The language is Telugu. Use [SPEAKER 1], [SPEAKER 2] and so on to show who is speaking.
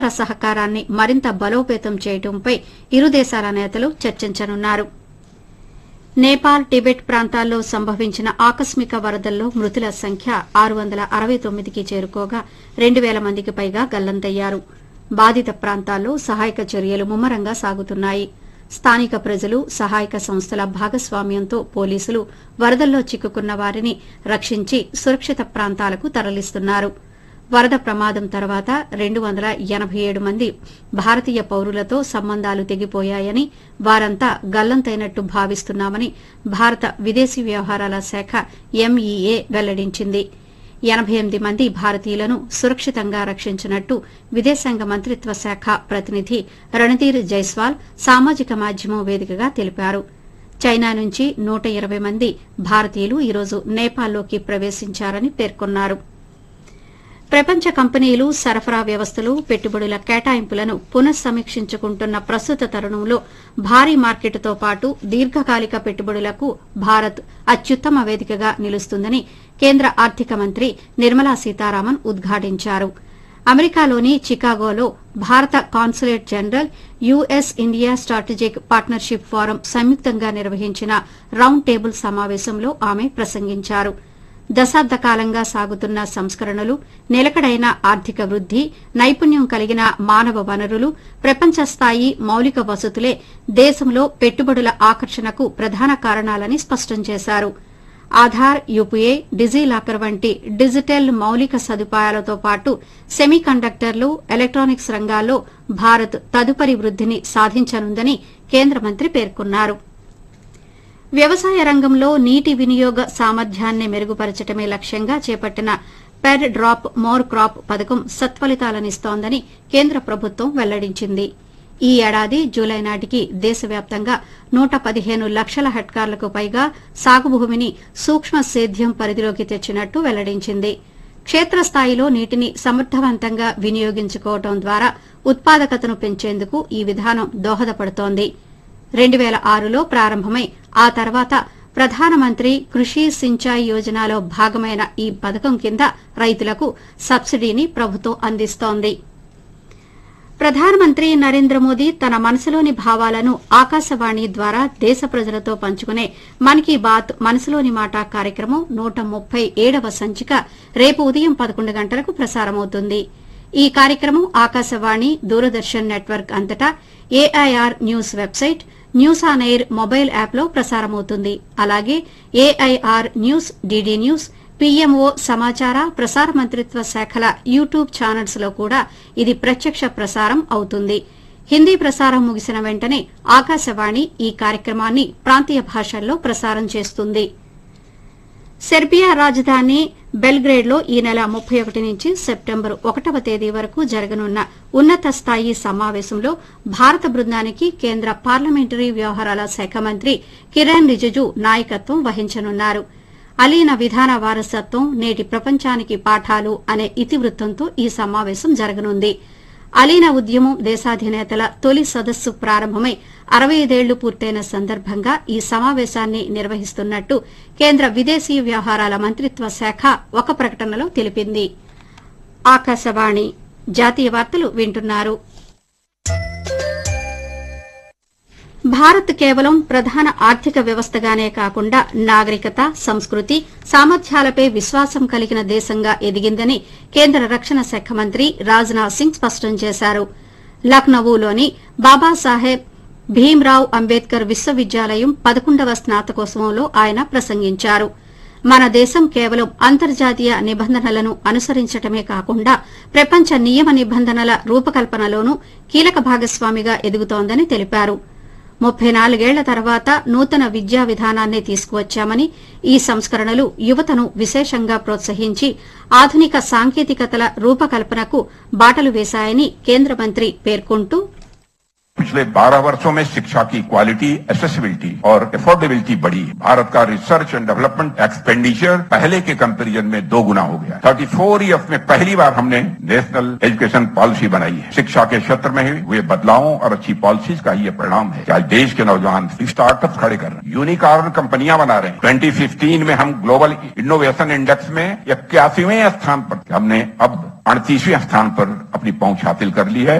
[SPEAKER 1] సహకారాన్ని మరింత బలోపేతం చేయడంపై ఇరు దేశాల నేతలు చర్చించనున్నారు నేపాల్ టిబెట్ ప్రాంతాల్లో సంభవించిన ఆకస్మిక వరదల్లో మృతుల సంఖ్య ఆరు వందల అరవై తొమ్మిదికి చేరుకోగా రెండు వేల మందికి పైగా గల్లంతయ్యారు బాధిత ప్రాంతాల్లో సహాయక చర్యలు ముమ్మరంగా సాగుతున్నాయి స్థానిక ప్రజలు సహాయక సంస్థల భాగస్వామ్యంతో పోలీసులు వరదల్లో చిక్కుకున్న వారిని రక్షించి సురక్షిత ప్రాంతాలకు తరలిస్తున్నారు వరద ప్రమాదం తర్వాత రెండు వందల ఎనబై ఏడు మంది భారతీయ పౌరులతో సంబంధాలు తెగిపోయాయని వారంతా గల్లంతైనట్టు భావిస్తున్నామని భారత విదేశీ వ్యవహారాల శాఖ ఎంఈఏ వెల్లడించింది ఎనబై ఎనిమిది మంది భారతీయులను సురక్షితంగా రక్షించినట్టు విదేశాంగ మంత్రిత్వ శాఖ ప్రతినిధి రణధీర్ జైస్వాల్ సామాజిక మాధ్యమం వేదికగా తెలిపారు చైనా నుంచి నూట ఇరవై మంది భారతీయులు ఈరోజు నేపాల్లోకి ప్రవేశించారని పేర్కొన్నారు ప్రపంచ కంపెనీలు సరఫరా వ్యవస్థలు పెట్టుబడుల కేటాయింపులను పునఃసమీక్షించుకుంటున్న ప్రస్తుత తరుణంలో భారీ మార్కెట్తో పాటు దీర్ఘకాలిక పెట్టుబడులకు భారత్ అత్యుత్తమ వేదికగా నిలుస్తుందని కేంద్ర ఆర్థిక మంత్రి నిర్మలా సీతారామన్ ఉద్ఘాటించారు అమెరికాలోని చికాగోలో భారత consulate general U S India strategic partnership forum సంయుక్తంగా నిర్వహించిన రౌండ్ టేబుల్ సమావేశంలో ఆమె ప్రసంగించారు దశాబ్ద కాలంగా సాగుతున్న సంస్కరణలు నిలకడైన ఆర్థిక వృద్ది నైపుణ్యం కలిగిన మానవ వనరులు ప్రపంచ స్థాయి మౌలిక వసతులే దేశంలో పెట్టుబడుల ఆకర్షణకు ప్రధాన కారణాలని స్పష్టం చేశారు ఆధార్ యూపీఏ డిజిలాకర్ వంటి డిజిటల్ మౌలిక సదుపాయాలతో పాటు సెమీ కండక్టర్లు ఎలక్టానిక్స్ రంగాల్లో భారత్ తదుపరి వృద్దిని సాధించనుందని కేంద్ర మంత్రి పేర్కొన్నారు వ్యవసాయ రంగంలో నీటి వినియోగ సామర్థ్యాన్ని మెరుగుపరచడమే లక్ష్యంగా చేపట్టిన పెర్ డ్రాప్ మోర్ క్రాప్ పథకం సత్ఫలితాలనిస్తోందని కేంద్ర ప్రభుత్వం వెల్లడించింది ఈ ఏడాది జూలై నాటికి దేశవ్యాప్తంగా నూట పదిహేను లక్షల హెక్టార్లకు పైగా సాగు భూమిని సూక్ష్మ సేద్యం పరిధిలోకి తెచ్చినట్టు వెల్లడించింది క్షేత్రస్థాయిలో నీటిని సమర్థవంతంగా వినియోగించుకోవడం ద్వారా ఉత్పాదకతను పెంచేందుకు ఈ విధానం దోహదపడుతోంది రెండు వేల ఆరులో ప్రారంభమై ఆ తర్వాత ప్రధానమంత్రి కృషి సించాయి యోజనలో భాగమైన ఈ పథకం కింద రైతులకు సబ్సిడీని ప్రభుత్వం అందిస్తోంది ప్రధానమంత్రి నరేంద్ర మోదీ తన మనసులోని భావాలను ఆకాశవాణి ద్వారా దేశ ప్రజలతో పంచుకునే మన్ కీ బాత్ మనసులోని మాట కార్యక్రమం నూట ముప్పై ఏడవ సంచిక రేపు ఉదయం పదకొండు గంటలకు ప్రసారమవుతుంది ఈ కార్యక్రమం ఆకాశవాణి దూరదర్శన్ నెట్వర్క్ అంతటా A I R news website news on air mobile యాప్లో ప్రసారమవుతుంది అలాగే A I R news D D news P M O సమాచార ప్రసార మంత్రిత్వ శాఖల యూట్యూబ్ ఛానల్స్ లో కూడా ఇది ప్రత్యక్ష ప్రసారం అవుతుంది హిందీ ప్రసారం ముగిసిన వెంటనే ఆకాశవాణి ఈ కార్యక్రమాన్ని ప్రాంతీయ భాషల్లో ప్రసారం చేస్తుంది సెర్బియా రాజధాని బెల్గ్రేడ్లో ఈ నెల ముప్పై ఒకటి నుంచి సెప్టెంబర్ ఒకటవ తేదీ వరకు జరగనున్న ఉన్నత స్థాయి సమావేశంలో భారత బృందానికి కేంద్ర పార్లమెంటరీ వ్యవహారాల శాఖ మంత్రి కిరణ్ రిజిజు నాయకత్వం వహించనున్నారు అలీన విధాన వారసత్వం నేటి ప్రపంచానికి పాఠాలు అనే ఇతివృత్తంతో ఈ సమావేశం జరగనుంది అలీన ఉద్యమం దేశాధినేతల తొలి సదస్సు ప్రారంభమై అరవై ఐదేళ్లు పూర్తయిన సందర్భంగా ఈ సమావేశాన్ని నిర్వహిస్తున్నట్టు కేంద్ర విదేశీ వ్యవహారాల మంత్రిత్వ శాఖ ఒక ప్రకటనలో తెలిపింది ఆకాశవాణి జాతీయ వార్తలు వింటున్నారు భారత్ కేవలం ప్రధాన ఆర్థిక వ్యవస్థగానే కాకుండా నాగరికత సంస్కృతి సామర్థ్యాలపై విశ్వాసం కలిగిన దేశంగా ఎదిగిందని కేంద్ర రక్షణ శాఖ మంత్రి రాజ్నాథ్ సింగ్ స్పష్టం చేశారు లక్నవూలోని బాబాసాహెబ్ భీమ్రావ్ అంబేద్కర్ విశ్వవిద్యాలయం పదకొండవ స్నాతకోత్సవంలో ఆయన ప్రసంగించారు మన దేశం కేవలం అంతర్జాతీయ నిబంధనలను అనుసరించటమే కాకుండా ప్రపంచ నియమ నిబంధనల రూపకల్పనలోనూ కీలక భాగస్వామిగా ఎదుగుతోందని తెలిపారు ముప్పై నాలుగేళ్ల తర్వాత నూతన విద్యా విధానాన్ని తీసుకువచ్చామని ఈ సంస్కరణలు యువతను విశేషంగా ప్రోత్సహించి ఆధునిక సాంకేతికతల రూపకల్పనకు బాటలు వేశాయని కేంద్ర మంత్రి పేర్కొంటూ
[SPEAKER 2] पिछले 12 वर्षों में शिक्षा की क्वालिटी एसेसिबिलिटी और एफोर्डेबिलिटी बढ़ी है भारत का रिसर्च एंड डेवलपमेंट एक्सपेंडिचर पहले के कंपैरिजन में दो गुना हो गया थर्टी फोर ईयर्स में पहली बार हमने नेशनल एजुकेशन पॉलिसी बनाई है शिक्षा के क्षेत्र में हुए बदलावों और अच्छी पॉलिसीज का ये परिणाम है कि आज देश के नौजवान स्टार्टअप खड़े कर रहे हैं यूनिकॉर्न कंपनियां बना रहे हैं ट्वेंटी फिफ्टीन में हम ग्लोबल इनोवेशन इंडेक्स में इक्यासीवें स्थान पर हमने अब अड़तीसवें स्थान पर अपनी पहुंच हासिल कर ली है